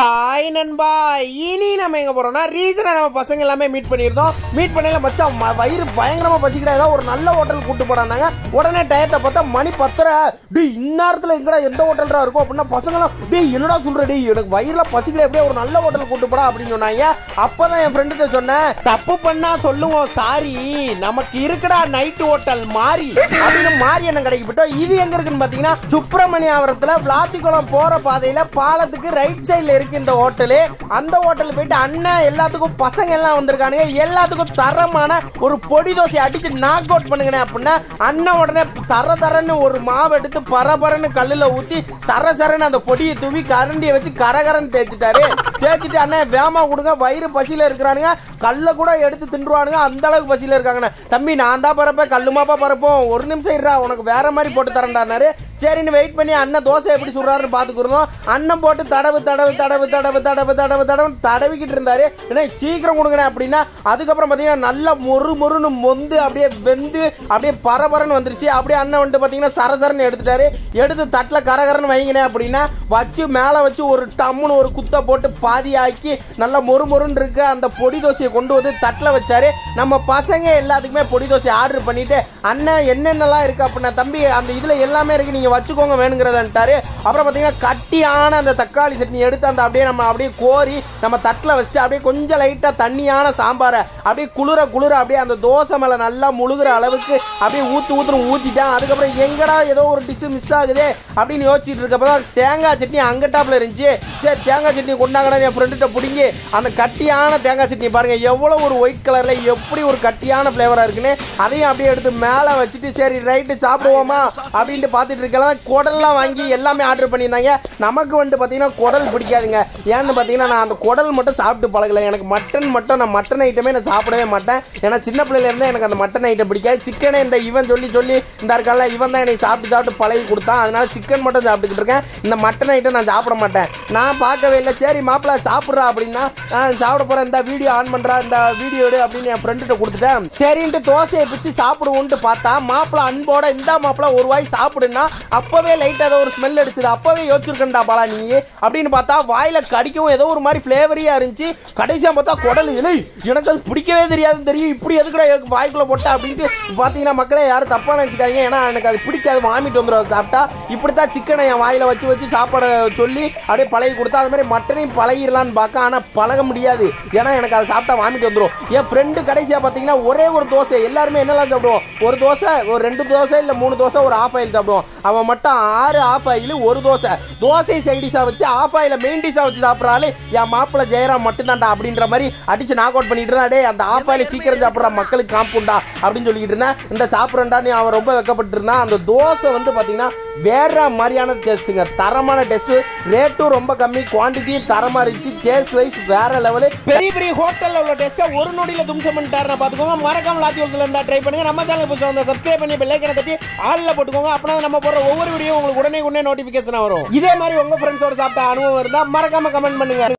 hi நண்பா இனி நம்ம எங்க போறோம்னா ரீசனா நம்ம பசங்க எல்லாமே மீட் பண்ணியிருந்தோம் மீட் பண்ணல மச்சான் ம- வயிறு பயங்கரமா பசிக்கிட்டா ஏதாவது ஒரு நல்ல ஹோட்டல் கூட்டு போறாங்க உடனே டயத்தை பார்த்தா மணி பத்தரை டேய் இந்நேரத்துல எங்கடா எந்த ஹோட்டல்டா இருக்கும் அப்படின்னா பசங்களாம் டேய் என்னடா சொல்ற டேய் எனக்கு வயிறுல பசிக்கிட எப்படியே ஒரு நல்ல ஹோட்டல் கூட்டு போடா அப்படின்னு சொன்னாங்க அப்பதான் என் ஃப்ரெண்டுகிட்ட சொன்னேன் தப்பு பண்ணா சொல்லுவோம் சாரி நமக்கு இருக்குடா நைட் ஹோட்டல் மாறி அப்படின்னு மாறி என்ன கடைக்கு போயிட்டோம் இது எங்க இருக்குன்னு பாத்தீங்கன்னா சுப்பிரமணியாபுரத்துல விளாத்திக்குளம் போற பாதையில பாலத்துக்கு ரைட் சைடுல இருக்கு இந்த ஹோட்டலு அந்த ஹோட்டல் போயிட்டு அண்ணன் எல்லாத்துக்கும் பசங்க எல்லாம் வந்திருக்கானுங்க எல்லாத்துக்கும் தரமான ஒரு பொடி தோசை அடிச்சு நாக் அவுட் பண்ணுங்கண்ணே அப்படின்னா அண்ணன் உடனே தர தரன்னு ஒரு மாவு எடுத்து பரபரன்னு கல்லுல ஊத்தி சர சரன்னு அந்த பொடியை தூவி கரண்டியை வச்சு கரகரன்னு தேய்ச்சிட்டாரு தேய்ச்சிட்டு அண்ணன் வேமா கொடுங்க வயிறு பசியில இருக்கிறானுங்க கல்ல கூட எடுத்து தின்றுவானுங்க அந்த அளவுக்கு பசியில இருக்காங்கண்ணே தம்பி நான் தான் பரப்பேன் கல்லுமாப்பா பரப்போம் ஒரு நிமிஷம் இருடா உனக்கு வேற மாதிரி போட்டு தரேன்டாரு சரின்னு வெயிட் பண்ணி அண்ணன் தோசை எப்படி சுடுறாருன்னு பாத்துக்கிறோம் அண்ணன் போட்டு தடவு தடவு தடவு தடவு தடவு தடவு தடவு தடவிக்கிட்டு இருந்தாரு ஏன்னா சீக்கிரம் கொடுங்கண்ணே அப்படின்னா அதுக்கப்புறம் பாத்தீங்கன்னா நல்லா மொறு மொறுன்னு மொந்து அப்படியே வெந்து அப்படியே பரபரன்னு வந்துருச்சு அப்படியே அண்ணன் வந்துட்டு பாத்தீங்கன்னா சரசரன்னு எடுத்துட்டாரு எடுத்து தட்டில் கரகரன்னு வைங்கினேன் அப்படின்னா வச்சு மேலே வச்சு ஒரு டம்முன்னு ஒரு குத்தை போட்டு பாதி ஆக்கி நல்லா மொறு மொறுன்னு இருக்க அந்த பொடி தோசையை கொண்டு வந்து தட்டில் வச்சாரு நம்ம பசங்க எல்லாத்துக்குமே பொடி தோசை ஆர்டர் பண்ணிட்டு அண்ணன் என்னென்னலாம் இருக்கு அப்படின்னா தம்பி அந்த இதுல எல்லாமே இருக்கு நீங்க வச்சுக்கோங்க வேணுங்கிறதான்ட்டாரு அப்புறம் பாத்தீங்கன்னா கட்டியான அந்த தக்காளி சட்னி எடுத்து அந்த அப்படியே நம்ம அப்படியே கோரி நம்ம தட்டில் வச்சுட்டு அப்படியே கொஞ்சம் லைட்டா தண்ணியான சாம்பாரை அப்படியே குளிர குளிர அப்படியே அந்த தோசை மேல நல்லா முழுகிற அளவுக்கு அப்படியே ஊத்து ஊத்துன்னு ஊத்திட்டான் அதுக்கப்புறம் எங்கடா ஏதோ ஒரு டிஷ் மிஸ் ஆகுதே அப்படின்னு யோசிச்சுட்டு இருக்கப்பதான் தேங்காய் சட்னி அங்கட்டாப்ல இருந்துச்சு சரி தேங்காய் சட்னி கொண்டாங்கடா என் ஃப்ரெண்டுகிட்ட பிடிங்கி அந்த கட்டியான தேங்காய் சட்னி பாருங்க எவ்வளவு ஒரு ஒயிட் கலர்ல எப்படி ஒரு கட்டியான ஃப்ளேவரா இருக்குன்னு அதையும் அப்படியே எடுத்து மேலே வச்சுட்டு சரி ரைட்டு சாப்பிடுவோமா அப்படின்ட்டு பார்த்துட்டு இருக்கலாம் குடல்லாம் வாங்கி எல்லாமே ஆர்டர் பண்ணியிருந்தாங்க நமக்கு வந்துட்டு பார்த்தீங்கன்னா குடல் பிடிக்காதுங்க ஏன்னு பார்த்தீங்கன்னா நான் அந்த குடல் மட்டும் சாப்பிட்டு பழகல எனக்கு மட்டன் மட்டும் நான் மட்டன் ஐட்டமே நான் சாப்பிடவே மாட்டேன் ஏன்னா சின்ன பிள்ளையில இருந்தே எனக்கு அந்த மட்டன் ஐட்டம் பிடிக்காது சிக்கனே இந்த இவன் சொல்லி சொல்லி இந்த இருக்கால இவன் தான் எனக்கு சாப்பிட்டு சாப்பிட்டு பழகி கொடுத்தான் அதனால சிக்கன் மட்டும் சாப்பிட்டுக்கிட்டு இருக்கேன் இந்த மட்டன் ஐட்டம் நான் சாப்பிட மாட்டேன் நான் பார்க்கவே இல்லை சரி மாப்பிள்ள சாப்பிட்றா அப்படின்னா நான் சாப்பிட போறேன் இந்த வீடியோ ஆன் பண்றா இந்த வீடியோ எடு அப்படின்னு என் ஃப்ரெண்டுகிட்ட கொடுத்துட்டேன் சரின்ட்டு தோசையை பிச்சு சாப்பிடுவோன்ட்டு பார்த்தா மாப்பிள்ள அன்போட இந்த மாப்பிள்ள ஒரு வாய் சாப்பிடுன்னா அப்பவே லைட்டா ஏதோ ஒரு ஸ்மெல் அடிச்சது அப்பவே யோசிச்சிருக்கேன்டா பாலா நீ அப்படின்னு பார்த்தா வாயில கடிக்கவும் ஏதோ ஒரு மாதிரி ஃபிளேவரியா இருந்துச்சு கடைசியா பார்த்தா குடல் இல்லை எனக்கு அது பிடிக்கவே தெரியாதுன்னு தெரியும் இப்படி எதுக்குடா எனக்கு வாய்க்குள்ள போட்டா அப்படின்ட்டு பாத்தீங்கன்னா மக்களே யாரும் தப்பா நினைச்சுக்காதீங்க ஏன்னா எனக்கு அது பிடிக்காது வாமிட்டு வந்துடும் அது சாப்பிட்டா இப்படித்தான் சிக்கனை என் வாயில வச்சு வச்சு சாப்பாடை சொல்லி அப்படியே பழகி கொடுத்தா அது மாதிரி மட்டனையும் பழகிடலான்னு பார்க்க ஆனா பழக முடியாது ஏன்னா எனக்கு அதை சாப்பிட்டா வாமிட்டு வந்துடும் என் ஃப்ரெண்டு கடைசியா பாத்தீங்கன்னா ஒரே ஒரு தோசை எல்லாருமே என்னெல்லாம் சாப்பிடுவோம் ஒரு தோசை ஒரு ரெண்டு தோசை இல்ல மூணு தோசை ஒரு ஆஃப் ஆயில் சாப்பிடுவோம் அவன் மட்டும் ஆறு ஆஃப் ஆயில் ஒரு தோசை தோசை சைடிஷா வச்சு ஆஃப் ஆயில மெயின் டிஷா வச்சு சாப்பிட்றாரு என் மாப்பிள்ள ஜெயராம் மட்டும்தான்டா அப்படின்ற மாதிரி அடிச்சு நாக் அவுட் பண்ணிட்டு இருந்தா டேய் அந்த ஆஃப் ஆயில சீக்கிரம் சாப்பிட்ற மக்களுக்கு காம்புண்டா அப்படின்னு சொல்லிட்டு இருந்தேன் இந்த சாப்பிட்றேன்டா நீ அவன் ரொம்ப வெக்கப்பட்டு இருந்தான் அந்த தோசை வந்து பாத்தீங்கன்னா வேற மாதிரியான டேஸ்ட்டுங்க தரமான டேஸ்ட் ரேட்டும் ரொம்ப கம்மி குவாண்டிட்டி தரமா இருந்துச்சு டேஸ்ட் வைஸ் வேற லெவலு பெரிய பெரிய ஹோட்டல்ல உள்ள டேஸ்ட்டை ஒரு நொடியில தும்சம் பண்ணிட்டாருன்னா பாத்துக்கோங்க மறக்காம லாத்தி ஹோட்டல்ல இருந்தா ட்ரை பண்ணுங்க நம்ம சேனல் புதுசாக வந்தா சப்ஸ்கிரைப் பண்ணி பெல்லைக்கனை தட்டி ஆல்ல போட்டுக்கோங்க அப்பனா நம்ம போற ஒவ்வொரு வீடியோ உங்களுக்கு உடனே உடனே நோட்டிபிகேஷன் வரும் இதே மாதிரி உங்க ஃப்ரெண்ட்ஸோட சாப்பிட்ட அனுபவம் இருந்தா மறக்காம கமெண்ட் பண்ணுங்க